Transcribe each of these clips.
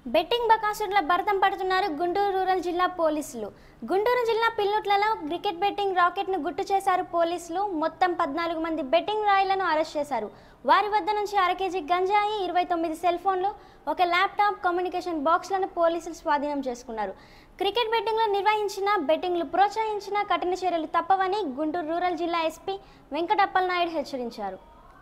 betting బకాసురుల భరతం పడుతున్నారు Guntur rural జిల్లా పోలీసులు గుంటూరు జిల్లా పిల్లుట్లలో క్రికెట్ బెట్టింగ్ రాకెట్ను గుట్టు చేశారు పోలీసులు మొత్తం పద్నాలుగు మంది బెట్టింగ్ రాయిలను అరెస్ట్ చేశారు వారి వద్ద నుంచి అర కేజీ గంజాయి ఇరవై తొమ్మిది సెల్ ఫోన్లు ఒక ల్యాప్టాప్ కమ్యూనికేషన్ బాక్స్లను పోలీసులు స్వాధీనం చేసుకున్నారు క్రికెట్ బెట్టింగ్లు నిర్వహించిన బెట్టింగ్లు ప్రోత్సహించిన కఠిన చర్యలు తప్పవని గుంటూరు రూరల్ జిల్లా ఎస్పీ వెంకటప్పల్ నాయుడు హెచ్చరించారు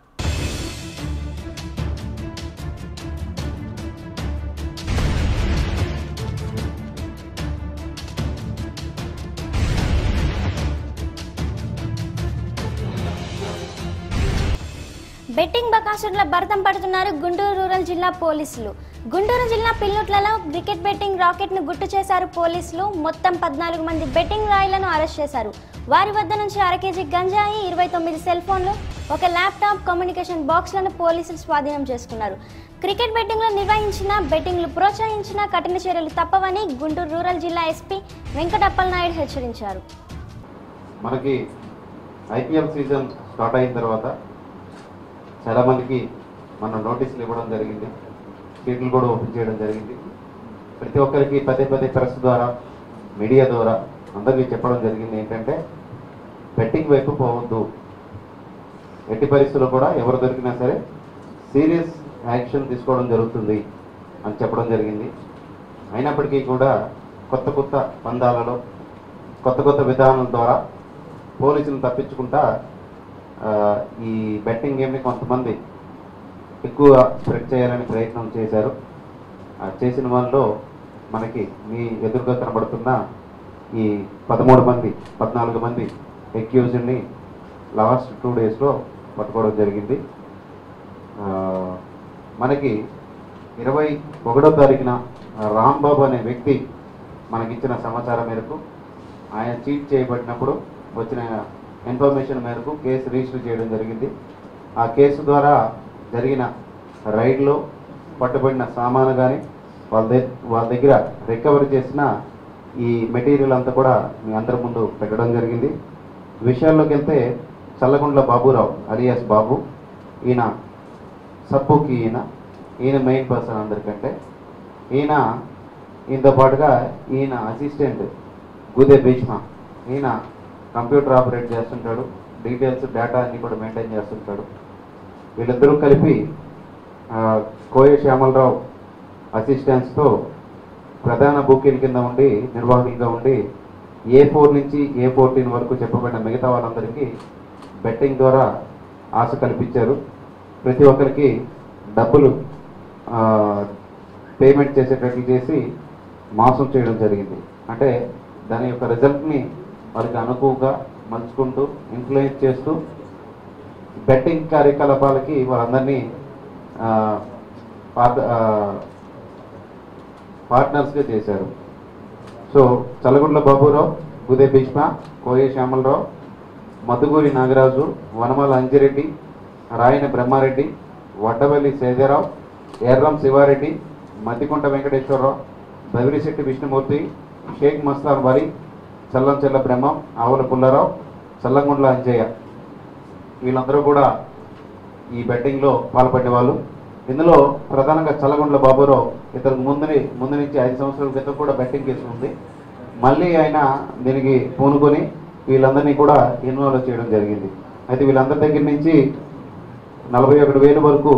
బెట్టింగ్ బకాసురుల భరతం పడుతున్నారు గుంటూరు రూరల్ జిల్లా పోలీసులు గుంటూరు జిల్లా పిల్లుట్లలో క్రికెట్ బెట్టింగ్ రాకెట్ను గుట్టు చేశారు పోలీసులు మొత్తం పద్నాలుగు మంది బెట్టింగ్ రాయిలను అరెస్ట్ చేశారు వారి వద్ద నుంచి అర కేజీ గంజాయి ఇరవై తొమ్మిది సెల్ ఫోన్లు ఒక ల్యాప్టాప్ కమ్యూనికేషన్ బాక్స్లను పోలీసులు స్వాధీనం చేసుకున్నారు క్రికెట్ బెట్టింగ్లు నిర్వహించిన బెట్టింగ్లు ప్రోత్సహించిన కఠిన చర్యలు తప్పవని గుంటూరు రూరల్ జిల్లా ఎస్పీ వెంకటప్పల్ నాయుడు హెచ్చరించారు మనకి ఐపీఎల్ సీజన్ స్టార్ట్ అయిన తర్వాత చాలామందికి మనం నోటీసులు ఇవ్వడం జరిగింది సీట్లు కూడా ఓపెన్ చేయడం జరిగింది ప్రతి ఒక్కరికి పదే పదే ప్రెస్ ద్వారా మీడియా ద్వారా అందరికీ చెప్పడం జరిగింది ఏంటంటే బెట్టింగ్ వైపు పోవద్దు ఎట్టి పరిస్థితుల్లో కూడా ఎవరు దొరికినా సరే సీరియస్ యాక్షన్ తీసుకోవడం జరుగుతుంది అని చెప్పడం జరిగింది అయినప్పటికీ కూడా కొత్త కొత్త పందాలలో కొత్త కొత్త విధానం ద్వారా పోలీసులను తప్పించుకుంటా ఆ, ఈ బెట్టింగ్ గేమ్ని కొంతమంది ఎక్కువ స్ప్రెడ్ చేయాలని ప్రయత్నం చేశారు ఆ, చేసిన వాళ్ళలో మనకి మీ ఎదురుగా కనబడుతున్న ఈ పదమూడు మంది పద్నాలుగు మంది ఎక్యూజ్ని లాస్ట్ టూ డేస్లో పట్టుకోవడం జరిగింది ఆ, మనకి ఇరవై ఒకటో తారీఖున రాంబాబు అనే వ్యక్తి మనకిచ్చిన సమాచారం మేరకు ఆయన చీట్ చేయబడినప్పుడు వచ్చిన ఇన్ఫర్మేషన్ మేరకు కేసు రిజిస్టర్ చేయడం జరిగింది ఆ కేసు ద్వారా జరిగిన రైడ్లో పట్టుబడిన సామాను కానీ వాళ్ళ దగ్గర వాళ్ళ దగ్గర రికవరీ చేసిన ఈ మెటీరియల్ అంతా కూడా మీ అందరి ముందు పెట్టడం జరిగింది విషయాల్లోకి వెళ్తే చల్లగుండ్ల బాబురావు అలియాస్ బాబు ఈయన సబ్బుకి ఈయన ఈయన మెయిన్ పర్సన్ అందరికంటే ఈయన ఈయనతో పాటుగా ఈయన అసిస్టెంట్ గుదే భీష్మ ఈయన కంప్యూటర్ ఆపరేట్ చేస్తుంటాడు డీటెయిల్స్ డేటా అన్ని కూడా మెయింటైన్ చేస్తుంటాడు వీళ్ళిద్దరూ కలిపి ఆ, కోయ శ్యామలరావు అసిస్టెంట్స్తో ప్రధాన బుకింగ్ కింద ఉండి నిర్వాహకులుగా ఉండి ఏ ఫోర్ నుంచి ఏ ఫోర్టీన్ వరకు చెప్పబడిన మిగతా వాళ్ళందరికీ బెట్టింగ్ ద్వారా ఆశ కల్పించారు ప్రతి ఒక్కరికి డబ్బులు ఆ, పేమెంట్ చేసేటట్లు చేసి మోసం చేయడం జరిగింది అంటే దాని యొక్క రిజల్ట్ని వారికి అనుకువగా మలుచుకుంటూ ఇన్ఫ్లుయెన్స్ చేస్తూ బెట్టింగ్ కార్యకలాపాలకి వాళ్ళందరినీ ఆ, పార్ట- ఆ, పార్ట్నర్స్గా చేశారు సో చలగుండ్ల బాబురావు గుదే భీష్మ కోయ శ్యామలరావు మధుగూరి నాగరాజు వనమాల అంజిరెడ్డి రాయన బ్రహ్మారెడ్డి వడ్డవల్లి సేజరావు ఎర్రం శివారెడ్డి మద్దికుంట వెంకటేశ్వరరావు బదిరిశెట్టి విష్ణుమూర్తి షేక్ మస్తాన్ వరి చల్లంచెల్ల బ్రహ్మం ఆవుల పుల్లారావు చల్లంగుండ్ల అంజయ్య వీళ్ళందరూ కూడా ఈ బెట్టింగ్లో పాల్పడే వాళ్ళు ఇందులో ప్రధానంగా చల్లగుండ్ల బాబురావు ఇతనికి ముందుని ముందు నుంచి ఐదు సంవత్సరాల క్రితం కూడా బెట్టింగ్ కేసు ఉంది మళ్ళీ ఆయన దీనికి పూనుకొని వీళ్ళందరినీ కూడా ఇన్వాల్వ్ చేయడం జరిగింది అయితే వీళ్ళందరి దగ్గర నుంచి నలభై ఒకటి వేలు వరకు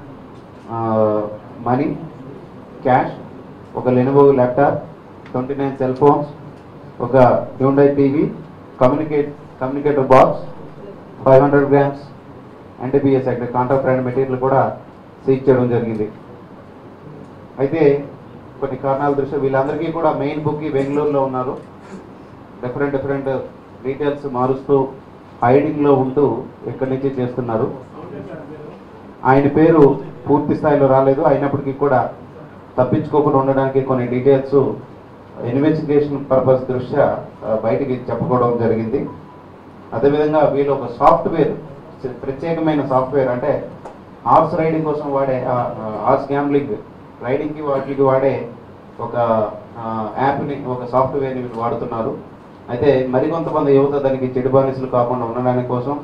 మనీ క్యాష్ ఒక Lenovo laptop twenty nine cell phones ఒక Hyundai TV communicate communicator box five hundred grams NTPS అంటే కాంట్రాక్ట్ అండ్ మెటీరియల్ కూడా సీజ్ చేయడం జరిగింది అయితే కొన్ని కారణాల దృష్ట్యా వీళ్ళందరికీ కూడా మెయిన్ బుక్ బెంగళూరులో ఉన్నారు డిఫరెంట్ డిఫరెంట్ డీటెయిల్స్ మారుస్తూ హైడింగ్లో ఉంటూ ఇక్కడి నుంచి చేస్తున్నారు ఆయన పేరు పూర్తి స్థాయిలో రాలేదు అయినప్పటికీ కూడా తప్పించుకోకుండా ఉండడానికి కొన్ని డీటెయిల్స్ ఇన్వెస్టిగేషన్ పర్పస్ దృష్ట్యా ఆ, బయటికి చెప్పుకోవడం జరిగింది అదేవిధంగా వీళ్ళు ఒక సాఫ్ట్వేర్ ప్రత్యేకమైన సాఫ్ట్వేర్ అంటే హార్స్ రైడింగ్ కోసం వాడే హార్స్ గ్యాంబ్లింగ్ రైడింగ్కి వాటికి వాడే ఒక ఆ, యాప్ని ఒక సాఫ్ట్వేర్ని వీళ్ళు వాడుతున్నారు అయితే మరికొంతమంది యువత దానికి చెడు బానిసలు కాకుండా ఉండడానికి కోసం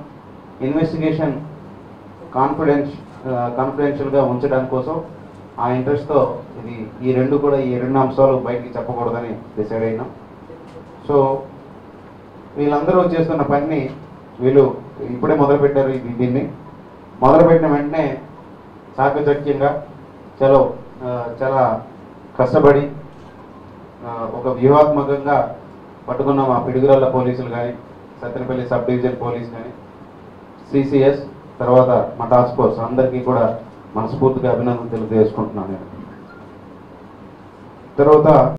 ఇన్వెస్టిగేషన్ కాన్ఫిడెన్స్ కాన్ఫిడెన్షియల్గా ఉంచడానికి కోసం ఆ ఇంట్రెస్ట్తో ఇది ఈ రెండు కూడా ఈ రెండు అంశాలు బయటికి చెప్పకూడదని డిసైడ్ అయినాం సో వీళ్ళందరూ చేస్తున్న పనిని వీళ్ళు ఇప్పుడే మొదలుపెట్టారు ఇది దీన్ని మొదలుపెట్టిన వెంటనే చాకచక్యంగా చలో ఆ, చాలా కష్టపడి ఆ, ఒక వ్యూహాత్మకంగా పట్టుకున్న మా పిడుగురాళ్ళ పోలీసులు కానీ సత్తెనపల్లి సబ్ డివిజన్ పోలీస్ కానీ సిసిఎస్ తర్వాత మా టాస్క్ ఫోర్స్ అందరికీ కూడా మనస్ఫూర్తిగా అభినందనలు తెలియజేసుకుంటున్నాను నేను తర్వాత